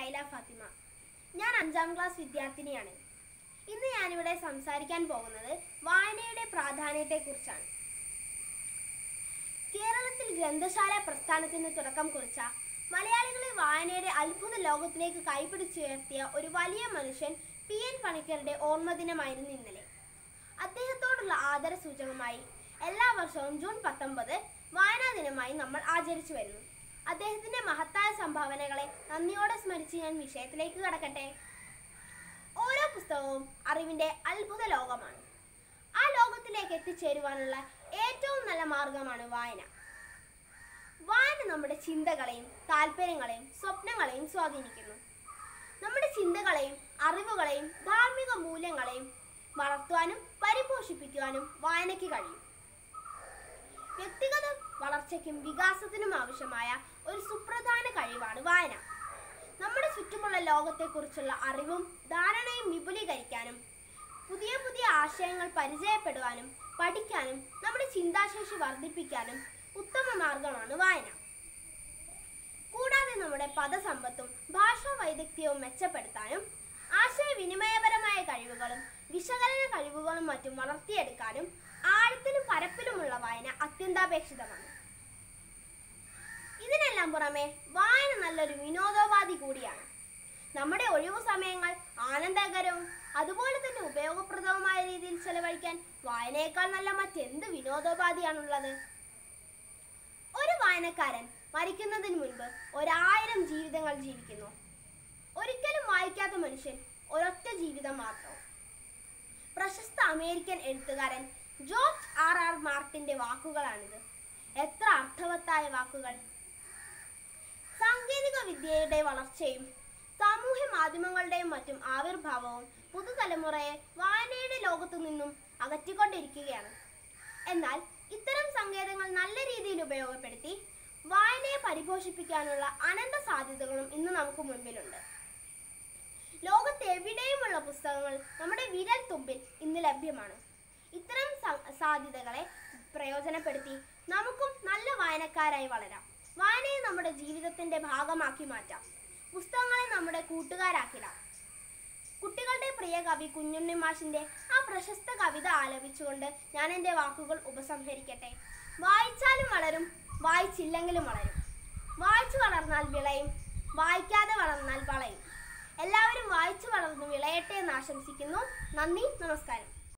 നൈല ഫാത്തിമ ഞാൻ അഞ്ചാം ക്ലാസ് വിദ്യാർത്ഥിനിയാണ് ഇന്ന് ഞാനിവിടെ സംസാരിക്കാൻ പോകുന്നത് വായനയുടെ പ്രാധാന്യത്തെക്കുറിച്ചാണ് കേരളത്തിൽ ഗ്രന്ഥശാല പ്രസ്ഥാനത്തിന് തുടക്കം കുറിച്ച മലയാളികളെ വായനയുടെ അത്ഭുത ലോകത്തിലേക്ക് കൈപിടിച്ചുയർത്തിയ ഒരു വലിയ മനുഷ്യൻ പി എൻ പണിക്കരുടെ ഓർമ്മദിനമായിരുന്നു ഇന്നലെ അദ്ദേഹത്തോടുള്ള ആദരസൂചകമായി എല്ലാ വർഷവും ജൂൺ പത്തൊമ്പത് വായനാ ദിനമായി നമ്മൾ ആചരിച്ചു വരുന്നു അദ്ദേഹത്തിന്റെ മഹത്തായ സംഭാവനകളെ നന്ദിയോടെ സ്മരിച്ച് ഞാൻ വിഷയത്തിലേക്ക് കടക്കട്ടെ ഓരോ പുസ്തകവും അറിവിന്റെ അത്ഭുത ലോകമാണ് ആ ലോകത്തിലേക്ക് എത്തിച്ചേരുവാനുള്ള ഏറ്റവും നല്ല മാർഗമാണ് വായന വായന നമ്മുടെ ചിന്തകളെയും താല്പര്യങ്ങളെയും സ്വപ്നങ്ങളെയും സ്വാധീനിക്കുന്നു നമ്മുടെ ചിന്തകളെയും അറിവുകളെയും ധാർമ്മിക മൂല്യങ്ങളെയും വളർത്തുവാനും പരിപോഷിപ്പിക്കുവാനും വായനയ്ക്ക് കഴിയും വ്യക്തിഗത വളർച്ചയ്ക്കും വികാസത്തിനും ആവശ്യമായ ഒരു സുപ്രധാന കഴിവാണ് വായന നമ്മുടെ ചുറ്റുമുള്ള ലോകത്തെക്കുറിച്ചുള്ള അറിവും ധാരണയും വിപുലീകരിക്കാനും പുതിയ പുതിയ ആശയങ്ങൾ പരിചയപ്പെടുവാനും പഠിക്കാനും നമ്മുടെ ചിന്താശേഷി വർദ്ധിപ്പിക്കാനും ഉത്തമ മാർഗമാണ് വായന കൂടാതെ നമ്മുടെ പദസമ്പത്തും ഭാഷാ വൈദഗ്ധ്യവും മെച്ചപ്പെടുത്താനും ആശയവിനിമയപരമായ കഴിവുകളും വിശകലന കഴിവുകളും മറ്റും വളർത്തിയെടുക്കാനും ആഴത്തിലും പരപ്പിലുമുള്ള വായന അത്യന്താപേക്ഷിതമാണ് ഇതിനെല്ലാം പുറമെ വായന നല്ലൊരു വിനോദോപാധി കൂടിയാണ് നമ്മുടെ ഒഴിവു സമയങ്ങൾ ആനന്ദകരവും അതുപോലെ തന്നെ ഉപയോഗപ്രദവുമായ രീതിയിൽ ചെലവഴിക്കാൻ വായനയേക്കാൾ നല്ല മറ്റെന്ത് വിനോദോപാധിയാണുള്ളത് ഒരു വായനക്കാരൻ മരിക്കുന്നതിന് മുൻപ് ഒരായിരം ജീവിതങ്ങൾ ജീവിക്കുന്നു ഒരിക്കലും വായിക്കാത്ത മനുഷ്യൻ ഒരൊറ്റ ജീവിതം മാത്രം പ്രശസ്ത അമേരിക്കൻ എഴുത്തുകാരൻ ജോർജ് ആർ ആർ മാർട്ടിന്റെ വാക്കുകളാണിത് എത്ര അർത്ഥവത്തായ വാക്കുകൾ സാങ്കേതിക വിദ്യയുടെ വളർച്ചയും സാമൂഹ്യ മാധ്യമങ്ങളുടെയും മറ്റും ആവിർഭാവവും പുതുതലമുറയെ വായനയുടെ ലോകത്തു നിന്നും അകറ്റിക്കൊണ്ടിരിക്കുകയാണ് എന്നാൽ ഇത്തരം സങ്കേതങ്ങൾ നല്ല രീതിയിൽ ഉപയോഗപ്പെടുത്തി വായനയെ പരിപോഷിപ്പിക്കാനുള്ള അനന്ത സാധ്യതകളും ഇന്ന് നമുക്ക് മുൻപിലുണ്ട് ലോകത്ത് എവിടെയുമുള്ള പുസ്തകങ്ങൾ നമ്മുടെ വിരൽ തുമ്പിൽ ഇന്ന് ലഭ്യമാണ് ഇത്തരം സ- സാധ്യതകളെ പ്രയോജനപ്പെടുത്തി നമുക്കും നല്ല വായനക്കാരായി വളരാം വായനയെ നമ്മുടെ ജീവിതത്തിന്റെ ഭാഗമാക്കി മാറ്റാം പുസ്തകങ്ങളെ നമ്മുടെ കൂട്ടുകാരാക്കിടാം കുട്ടികളുടെ പ്രിയ കവി കുഞ്ഞുണ്ണി മാഷിന്റെ ആ പ്രശസ്ത കവിത ആലപിച്ചുകൊണ്ട് ഞാൻ എൻ്റെ വാക്കുകൾ ഉപസംഹരിക്കട്ടെ വായിച്ചാലും വളരും വായിച്ചില്ലെങ്കിലും വളരും വായിച്ചു വളർന്നാൽ വിളയും വായിക്കാതെ വളർന്നാൽ വളയും എല്ലാവരും വായിച്ചു വളർന്നു വിളയട്ടെ എന്ന് ആശംസിക്കുന്നു നന്ദി നമസ്കാരം